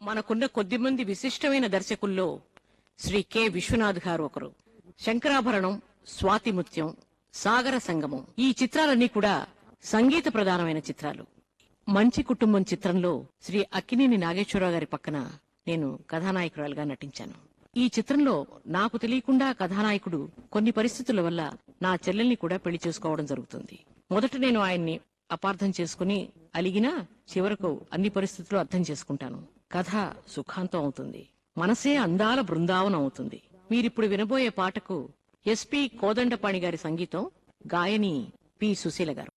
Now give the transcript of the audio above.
మనకున్న కొద్దిమంది విశిష్టమైన దర్శకుల్లో శ్రీ కె విశ్వనాథ్ గారు ఒకరు శంకరాభరణం స్వాతిముత్యం సాగర సంగమం ఈ చిత్రాలన్నీ కూడా సంగీత ప్రధానమైన చిత్రాలు మంచి కుటుంబం చిత్రంలో శ్రీ అక్కినేని నాగేశ్వరరావు గారి పక్కన నేను కథానాయకురాలుగా నటించాను ఈ చిత్రంలో నాకు తెలియకుండా కథానాయకుడు కొన్ని పరిస్థితుల వల్ల నా చెల్లెల్ని కూడా పెళ్లి చేసుకోవడం జరుగుతుంది మొదట నేను ఆయన్ని అపార్థం చేసుకుని అలిగినా చివరకు అన్ని పరిస్థితులు అర్థం చేసుకుంటాను కథ సుఖాంతం అవుతుంది మనసే అందాల బృందావనం అవుతుంది మీరిప్పుడు వినబోయే పాటకు ఎస్పి కోదండపాణి గారి సంగీతం గాయని పి సుశీల గారు